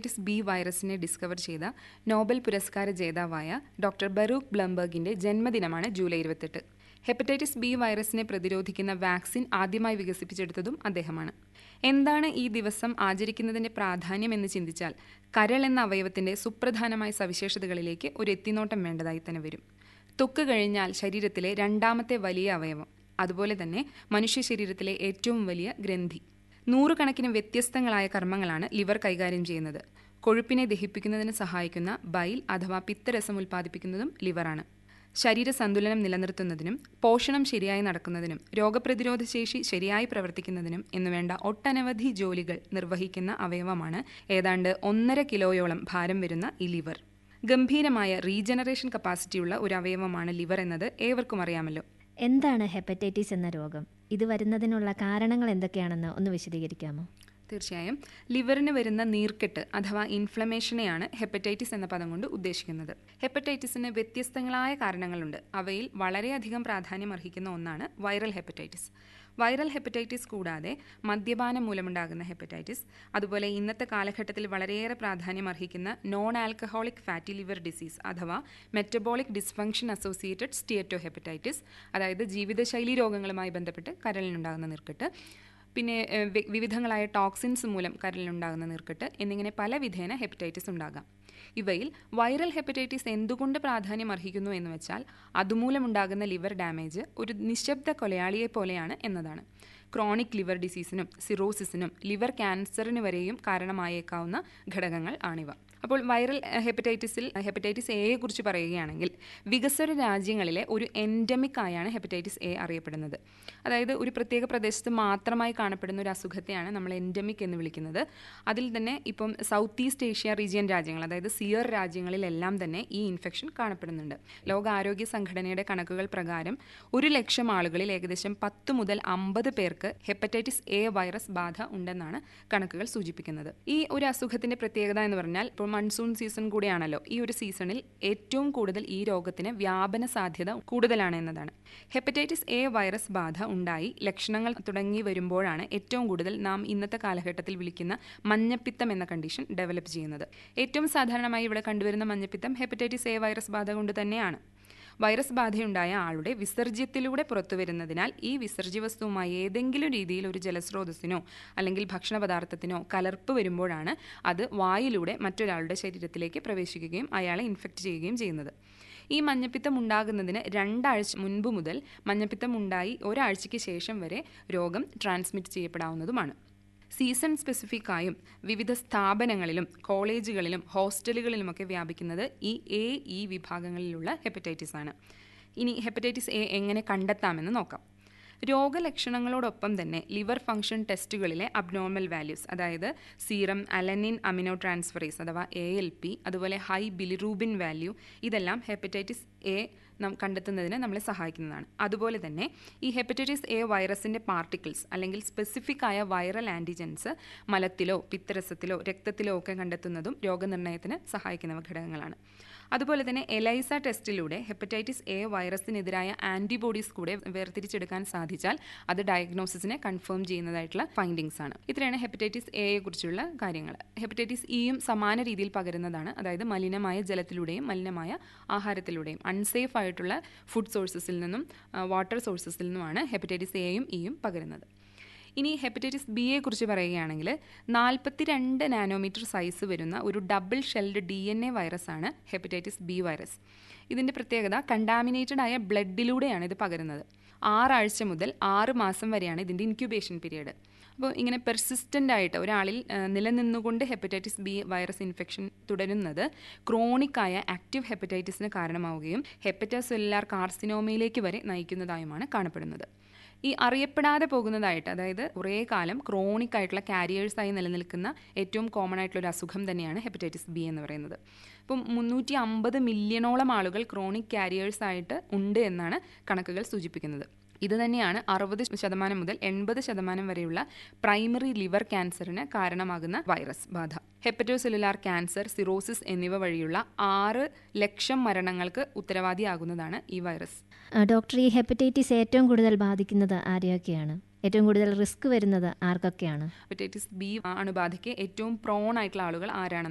hepatitis B വൈറസിനെ discover ചെയ്ത Nobel പുരസ്കാര ജേതാവായ ഡോക്ടർ ബറൂഖ് ബ്ലംബർഗിന്റെ ജന്മദിനമാണ് ജൂലൈ ഇരുപത്തെട്ട് ഹെപ്പറ്റൈറ്റിസ് ബി വൈറസിനെ പ്രതിരോധിക്കുന്ന വാക്സിൻ ആദ്യമായി വികസിപ്പിച്ചെടുത്തതും അദ്ദേഹമാണ് എന്താണ് ഈ ദിവസം ആചരിക്കുന്നതിന്റെ പ്രാധാന്യം എന്ന് ചിന്തിച്ചാൽ കരൾ എന്ന അവയവത്തിന്റെ സുപ്രധാനമായ സവിശേഷതകളിലേക്ക് ഒരു എത്തിനോട്ടം വേണ്ടതായി തന്നെ വരും ത്വക്ക് കഴിഞ്ഞാൽ ശരീരത്തിലെ രണ്ടാമത്തെ വലിയ അവയവം അതുപോലെ തന്നെ മനുഷ്യ ശരീരത്തിലെ ഏറ്റവും വലിയ ഗ്രന്ഥി നൂറുകണക്കിന് വ്യത്യസ്തങ്ങളായ കർമ്മങ്ങളാണ് ലിവർ കൈകാര്യം ചെയ്യുന്നത് കൊഴുപ്പിനെ ദഹിപ്പിക്കുന്നതിന് സഹായിക്കുന്ന ബൈൽ അഥവാ പിത്തരസം ഉൽപ്പാദിപ്പിക്കുന്നതും ലിവറാണ് ശരീര സന്തുലനം നിലനിർത്തുന്നതിനും പോഷണം ശരിയായി നടക്കുന്നതിനും രോഗപ്രതിരോധ ശേഷി ശരിയായി പ്രവർത്തിക്കുന്നതിനും എന്നുവേണ്ട ഒട്ടനവധി ജോലികൾ നിർവഹിക്കുന്ന അവയവമാണ് ഏതാണ്ട് ഒന്നര കിലോയോളം ഭാരം വരുന്ന ഈ ലിവർ ഗംഭീരമായ റീജനറേഷൻ കപ്പാസിറ്റിയുള്ള ഒരു അവയവമാണ് ലിവർ എന്നത് ഏവർക്കും അറിയാമല്ലോ എന്താണ് ഹെപ്പറ്റൈറ്റിസ് എന്ന രോഗം ഇത് വരുന്നതിനുള്ള കാരണങ്ങൾ എന്തൊക്കെയാണെന്ന് ഒന്ന് വിശദീകരിക്കാമോ തീർച്ചയായും ലിവറിന് വരുന്ന നീർക്കെട്ട് അഥവാ ഇൻഫ്ലമേഷനെയാണ് ഹെപ്പറ്റൈറ്റിസ് എന്ന പദം കൊണ്ട് ഉദ്ദേശിക്കുന്നത് ഹെപ്പറ്റൈറ്റിസിന് വ്യത്യസ്തങ്ങളായ കാരണങ്ങളുണ്ട് അവയിൽ വളരെയധികം പ്രാധാന്യം അർഹിക്കുന്ന ഒന്നാണ് വൈറൽ ഹെപ്പറ്റൈറ്റിസ് വൈറൽ ഹെപ്പറ്റൈറ്റിസ് കൂടാതെ മദ്യപാനം മൂലമുണ്ടാകുന്ന ഹെപ്പറ്റൈറ്റിസ് അതുപോലെ ഇന്നത്തെ കാലഘട്ടത്തിൽ വളരെയേറെ പ്രാധാന്യം അർഹിക്കുന്ന non alcoholic fatty liver disease അഥവാ metabolic dysfunction associated steatohepatitis അതായത് ജീവിതശൈലി രോഗങ്ങളുമായി ബന്ധപ്പെട്ട് കരളിനുണ്ടാകുന്ന നീർക്കെട്ട് പിന്നെ ഏഹ്, വി- വിവിധങ്ങളായ ടോക്സിൻസ് മൂലം കരളിലുണ്ടാകുന്ന നീർക്കെട്ട് എന്നിങ്ങനെ പല വിധേന ഹെപ്പറ്റൈറ്റിസ് ഉണ്ടാകാം ഇവയിൽ വൈറൽ ഹെപ്പറ്റൈറ്റിസ് എന്തുകൊണ്ട് പ്രാധാന്യം അർഹിക്കുന്നു എന്ന് വെച്ചാൽ അതുമൂലമുണ്ടാകുന്ന ലിവർ ഡാമേജ് ഒരു നിശബ്ദ കൊലയാളിയെ പോലെയാണ് എന്നതാണ് ക്രോണിക് ലിവർ ഡിസീസിനും സിറോസിസിനും ലിവർ ക്യാൻസറിന് വരെയും കാരണമായേക്കാവുന്ന ഘടകങ്ങൾ ആണിവ അപ്പോൾ വൈറൽ എഹ്, ഹെപ്പറ്റൈറ്റിസിൽ ഹെപ്പറ്റൈറ്റിസ് എയെ കുറിച്ച് പറയുകയാണെങ്കിൽ വികസ്വര രാജ്യങ്ങളിലെ ഒരു എൻഡമിക് ആയാണ് ഹെപ്പറ്റൈറ്റിസ് എ അറിയപ്പെടുന്നത് അതായത് ഒരു പ്രത്യേക പ്രദേശത്ത് മാത്രമായി കാണപ്പെടുന്ന ഒരു അസുഖത്തെയാണ് നമ്മൾ എൻഡമിക് എന്ന് വിളിക്കുന്നത് അതിൽ തന്നെ ഇപ്പം സൗത്ത് ഈസ്റ്റ് ഏഷ്യ റീജിയൻ രാജ്യങ്ങൾ അതായത് സിയർ രാജ്യങ്ങളിലെല്ലാം തന്നെ ഈ ഇൻഫെക്ഷൻ കാണപ്പെടുന്നുണ്ട് ലോകാരോഗ്യ സംഘടനയുടെ കണക്കുകൾ പ്രകാരം ഒരു ലക്ഷം ആളുകളിൽ ഏകദേശം പത്ത് മുതൽ അമ്പത് പേർക്ക് ഹെപ്പറ്റൈറ്റിസ് എ വൈറസ് ബാധ ഉണ്ടെന്നാണ് കണക്കുകൾ സൂചിപ്പിക്കുന്നത് ഈ ഒരു അസുഖത്തിന്റെ പ്രത്യേകത എന്ന് പറഞ്ഞാൽ ഇപ്പോൾ മൺസൂൺ സീസൺ കൂടിയാണല്ലോ ഈ ഒരു സീസണിൽ ഏറ്റവും കൂടുതൽ ഈ രോഗത്തിന് വ്യാപന സാധ്യത കൂടുതലാണ് എന്നതാണ് ഹെപ്പറ്റൈറ്റിസ് എ വൈറസ് ബാധ ഉണ്ടായി ലക്ഷണങ്ങൾ തുടങ്ങി വരുമ്പോഴാണ് ഏറ്റവും കൂടുതൽ നാം ഇന്നത്തെ കാലഘട്ടത്തിൽ വിളിക്കുന്ന മഞ്ഞപ്പിത്തം എന്ന കണ്ടീഷൻ ഡെവലപ്പ് ചെയ്യുന്നത് ഏറ്റവും സാധാരണമായി ഇവിടെ കണ്ടുവരുന്ന മഞ്ഞപ്പിത്തം ഹെപ്പറ്റൈറ്റിസ് എ വൈറസ് ബാധ കൊണ്ട് തന്നെയാണ് വൈറസ് ബാധയുണ്ടായ ആളുടെ വിസർജ്യത്തിലൂടെ പുറത്തു വരുന്നതിനാൽ ഈ വിസർജ്യ വസ്തുവുമായി ഏതെങ്കിലും രീതിയിൽ ഒരു ജലസ്രോതസ്സിനോ അല്ലെങ്കിൽ ഭക്ഷണ പദാർത്ഥത്തിനോ കലർപ്പ് വരുമ്പോഴാണ് അത് വായിലൂടെ മറ്റൊരാളുടെ ശരീരത്തിലേക്ക് പ്രവേശിക്കുകയും അയാളെ ഇൻഫെക്റ്റ് ചെയ്യുകയും ചെയ്യുന്നത് ഈ മഞ്ഞപ്പിത്തം ഉണ്ടാകുന്നതിന് രണ്ടാഴ്ച മുൻപ് മുതൽ മഞ്ഞപ്പിത്തം ഉണ്ടായി ഒരാഴ്ചയ്ക്ക് ശേഷം വരെ രോഗം ട്രാൻസ്മിറ്റ് ചെയ്യപ്പെടാവുന്നതുമാണ് സീസൺ സ്പെസിഫിക് ആയും വിവിധ സ്ഥാപനങ്ങളിലും കോളേജുകളിലും ഹോസ്റ്റലുകളിലുമൊക്കെ വ്യാപിക്കുന്നത് ഈ എ ഇ വിഭാഗങ്ങളിലുള്ള ഹെപ്പറ്റൈറ്റിസ് ആണ് ഇനി ഹെപ്പറ്റൈറ്റിസ് എ എങ്ങനെ കണ്ടെത്താമെന്ന് നോക്കാം രോഗലക്ഷണങ്ങളോടൊപ്പം തന്നെ ലിവർ ഫംഗ്ഷൻ ടെസ്റ്റുകളിലെ അബ്നോർമൽ വാല്യൂസ് അതായത് സീറം അലനിൻ അമിനോ ട്രാൻസ്ഫറേസ് അഥവാ എ എൽ പി അതുപോലെ ഹൈ ബിലിറൂബിൻ വാല്യൂ ഇതെല്ലാം ഹെപ്പറ്റൈറ്റിസ് എ നാം കണ്ടെത്തുന്നതിന് നമ്മളെ സഹായിക്കുന്നതാണ് അതുപോലെ തന്നെ ഈ ഹെപ്പറ്റൈറ്റിസ് എ വൈറസിൻ്റെ പാർട്ടിക്കിൾസ് അല്ലെങ്കിൽ സ്പെസിഫിക് ആയ വൈറൽ ആൻറ്റിജൻസ് മലത്തിലോ പിത്തരസത്തിലോ രക്തത്തിലോ ഒക്കെ കണ്ടെത്തുന്നതും രോഗനിർണയത്തിന് സഹായിക്കുന്ന ഘടകങ്ങളാണ് അതുപോലെ തന്നെ എലൈസ ടെസ്റ്റിലൂടെ ഹെപ്പറ്റൈറ്റിസ് എ വൈറസിനെതിരായ ആന്റിബോഡീസ് കൂടെ വേർതിരിച്ചെടുക്കാൻ സാധിച്ചാൽ അത് ഡയഗ്നോസിസിനെ കൺഫേം ചെയ്യുന്നതായിട്ടുള്ള ഫൈൻഡിങ്സ് ആണ് ഇത്രയാണ് ഹെപ്പറ്റൈറ്റിസ് എയെ കുറിച്ചുള്ള കാര്യങ്ങൾ ഹെപ്പറ്റൈറ്റിസ് ഇയും സമാന രീതിയിൽ പകരുന്നതാണ് അതായത് മലിനമായ ജലത്തിലൂടെയും മലിനമായ ആഹാരത്തിലൂടെയും അൺസേഫ് ആയിട്ടുള്ള ഫുഡ് സോഴ്സസിൽ നിന്നും വാട്ടർ സോഴ്സസിൽ നിന്നുമാണ് ഹെപ്പറ്റൈറ്റിസ് എയും ഇയും പകരുന്നത് ഇനി ഹെപ്പറ്റൈറ്റിസ് ബിയെ കുറിച്ച് പറയുകയാണെങ്കിൽ നാൽപ്പത്തിരണ്ട് നാനോമീറ്റർ സൈസ് വരുന്ന ഒരു double shelled D N A വൈറസാണ് ഹെപ്പറ്റൈറ്റിസ് ബി വൈറസ് ഇതിൻ്റെ പ്രത്യേകത കണ്ടാമിനേറ്റഡ് ആയ ബ്ലഡിലൂടെയാണ് ഇത് പകരുന്നത് ആറാഴ്ച മുതൽ ആറ് മാസം വരെയാണ് ഇതിൻ്റെ ഇൻക്യുബേഷൻ പീരീഡ് അപ്പോൾ ഇങ്ങനെ പെർസിസ്റ്റൻ്റ് ആയിട്ട് ഒരാളിൽ ആ, നിലനിന്നുകൊണ്ട് ഹെപ്പറ്റൈറ്റിസ് ബി വൈറസ് ഇൻഫെക്ഷൻ തുടരുന്നത് ക്രോണിക് ആയ ആക്റ്റീവ് ഹെപ്പറ്റൈറ്റിസിന് കാരണമാവുകയും ഹെപ്പറ്റോസെല്ലുലാർ കാർസിനോമയിലേക്ക് വരെ നയിക്കുന്നതായുമാണ് കാണപ്പെടുന്നത് ഈ അറിയപ്പെടാതെ പോകുന്നതായിട്ട് അതായത് കുറേ കാലം ക്രോണിക് ആയിട്ടുള്ള കാരിയേഴ്സായി നിലനിൽക്കുന്ന ഏറ്റവും കോമൺ ആയിട്ടുള്ള ഒരു അസുഖം തന്നെയാണ് ഹെപ്പറ്റൈറ്റിസ് ബി എന്ന് പറയുന്നത് ഇപ്പം മുന്നൂറ്റി അമ്പത് മില്യണോളം ആളുകൾ ക്രോണിക് കാരിയേഴ്സ് ആയിട്ട് ഉണ്ട് എന്നാണ് കണക്കുകൾ സൂചിപ്പിക്കുന്നത് ഇത് തന്നെയാണ് അറുപത് ശതമാനം മുതൽ എൺപത് ശതമാനം വരെയുള്ള പ്രൈമറി ലിവർ ക്യാൻസറിന് കാരണമാകുന്ന വൈറസ് ബാധ ഹെപ്പറ്റോസെല്ലുലാർ ക്യാൻസർ സിറോസിസ് എന്നിവ വഴിയുള്ള ആറ് ലക്ഷം മരണങ്ങൾക്ക് ഉത്തരവാദിയാകുന്നതാണ് ഈ വൈറസ് ആ, ഡോക്ടർ ഈ ഹെപ്പറ്റൈറ്റിസ് ഏറ്റവും കൂടുതൽ ബാധിക്കുന്നത് ആരെയൊക്കെയാണ് ഏറ്റവും കൂടുതൽ റിസ്ക് വരുന്നത് ആർക്കൊക്കെയാണ് ഹെപ്പറ്റൈറ്റിസ് ബി അണുബാധയ്ക്ക് ഏറ്റവും പ്രോൺ ആയിട്ടുള്ള ആളുകൾ ആരാണെന്ന്